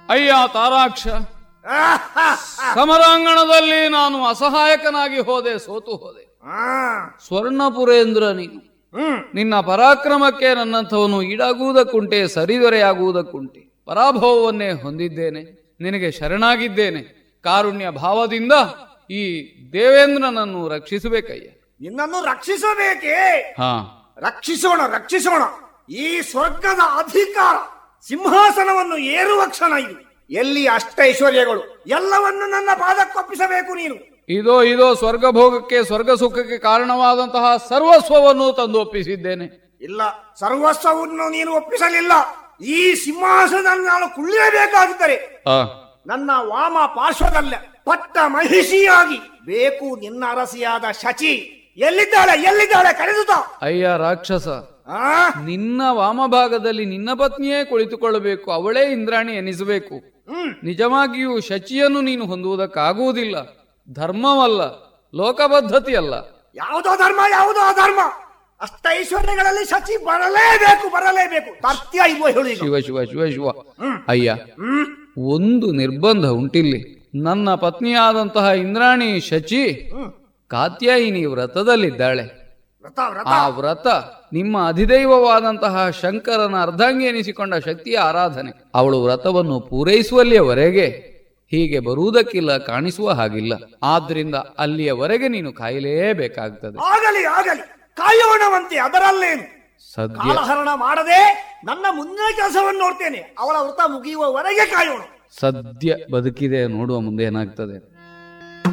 ಅಯ್ಯ ತಾರಾಕ್ಷ ಸಮರಾಂಗಣದಲ್ಲಿ ನಾನು ಅಸಹಾಯಕನಾಗಿ ಹೋದೆ ಸೋತು ಹೋದೆ ಆ, ಸ್ವರ್ಣಪುರೇಂದ್ರ ನೀನು ಹ್ಮ್ ನಿನ್ನ ಪರಾಕ್ರಮಕ್ಕೆ ನನ್ನಂಥವನು ಈಡಾಗುವುದಕ್ಕುಂಟೆ ಸರಿದೊರೆಯಾಗುವುದಕ್ಕುಂಟೆ ಪರಾಭವವನ್ನೇ ಹೊಂದಿದ್ದೇನೆ ನಿನಗೆ ಶರಣಾಗಿದ್ದೇನೆ ಕಾರುಣ್ಯ ಭಾವದಿಂದ ಈ ದೇವೇಂದ್ರನನ್ನು ರಕ್ಷಿಸಬೇಕಯ್ಯ ನಿನ್ನನ್ನು ರಕ್ಷಿಸಬೇಕೇ ಹಾ ರಕ್ಷಿಸೋಣ ರಕ್ಷಿಸೋಣ ಈ ಸ್ವರ್ಗದ ಅಧಿಕಾರ ಸಿಂಹಾಸನವನ್ನು ಏರುವ ಕ್ಷಣ ಇದು ಎಲ್ಲಿ ಅಷ್ಟೈಶ್ವರ್ಯಗಳು ಎಲ್ಲವನ್ನು ನನ್ನ ಪಾದಕ್ಕೊಪ್ಪಿಸಬೇಕು ನೀನು ಇದೋ ಇದೋ ಸ್ವರ್ಗ ಭೋಗಕ್ಕೆ ಸ್ವರ್ಗ ಸುಖಕ್ಕೆ ಕಾರಣವಾದಂತಹ ಸರ್ವಸ್ವವನ್ನು ತಂದು ಒಪ್ಪಿಸಿದ್ದೇನೆ ಇಲ್ಲ ಸರ್ವಸ್ವವನ್ನು ನೀನು ಒಪ್ಪಿಸಲಿಲ್ಲ ಈ ಸಿಂಹಾಸನದಲ್ಲಿ ನಾನು ಕುಳ್ಳಿರಬೇಕಾಗುತ್ತದೆ ಆ, ನನ್ನ ವಾಮ ಪಾರ್ಶ್ವದಲ್ಲ ಪಟ್ಟ ಮಹಿಷಿಯಾಗಿ ಬೇಕು ನಿನ್ನ ಅರಸಿಯಾದ ಶಚಿ ಎಲ್ಲಿದ್ದಾಳೆ ಎಲ್ಲಿದ್ದಾಳೆ ಕರೆದುತ ಅಯ್ಯ ರಾಕ್ಷಸ ಆ ನಿನ್ನ ವಾಮಭಾಗದಲ್ಲಿ ನಿನ್ನ ಪತ್ನಿಯೇ ಕುಳಿತುಕೊಳ್ಳಬೇಕು ಅವಳೇ ಇಂದ್ರಾಣಿ ಎನಿಸಬೇಕು ಹ್ಮ್ ನಿಜವಾಗಿಯೂ ಶಚಿಯನ್ನು ನೀನು ಹೊಂದುವುದಕ್ಕಾಗುವುದಿಲ್ಲ ಧರ್ಮವಲ್ಲ ಲೋಕಪದ್ಧತಿಯಲ್ಲ ಯಾವುದೋ ಧರ್ಮ ಯಾವುದೋ ಅಧರ್ಮ ಅಷ್ಟೈಶ್ವರ್ಯಗಳಲ್ಲಿ ಶಚಿ ಬರಲೇಬೇಕು ಬರಲೇಬೇಕು ತರ್ತ್ಯ ಇಲ್ವೋ ಹೇಳಿ ಶಿವ ಶಿವ ಶಿವ ಶಿವ ಅಯ್ಯ ಒಂದು ನಿರ್ಬಂಧ ಉಂಟಿಲ್ಲಿ ನನ್ನ ಪತ್ನಿಯಾದಂತಹ ಇಂದ್ರಾಣಿ ಶಚಿ ಕಾತ್ಯಾಯಿನಿ ವ್ರತದಲ್ಲಿದ್ದಾಳೆ ವ್ರತ ವ್ರತ ಆ ವ್ರತ ನಿಮ್ಮ ಅಧಿದೈವವಾದಂತಹ ಶಂಕರನ ಅರ್ಧಾಂಗಿ ಎನಿಸಿಕೊಂಡ ಶಕ್ತಿಯ ಆರಾಧನೆ ಅವಳು ವ್ರತವನ್ನು ಪೂರೈಸುವಲ್ಲಿಯವರೆಗೆ ಹೀಗೆ ಬರುವುದಕ್ಕಿಲ್ಲ ಕಾಣಿಸುವ ಹಾಗಿಲ್ಲ ಆದ್ರಿಂದ ಅಲ್ಲಿಯವರೆಗೆ ನೀನು ಕಾಯಲೇಬೇಕಾಗ್ತದೆ ಆಗಲಿ ಆಗಲಿ ಕಾಯೋಣವಂತೆ ಅದರಲ್ಲೇನು ಸದ್ಯ ಕಾಲಹರಣ ಮಾಡದೆ ನನ್ನ ಮುಂದಿನ ಕೆಲಸವನ್ನು ನೋಡ್ತೇನೆ ಅವಳ ವ್ರತ ಮುಗಿಯುವವರೆಗೆ ಕಾಯೋಣ ಸದ್ಯ ಬದುಕಿದೆ ನೋಡುವ ಮುಂದೆ ಏನಾಗ್ತದೆ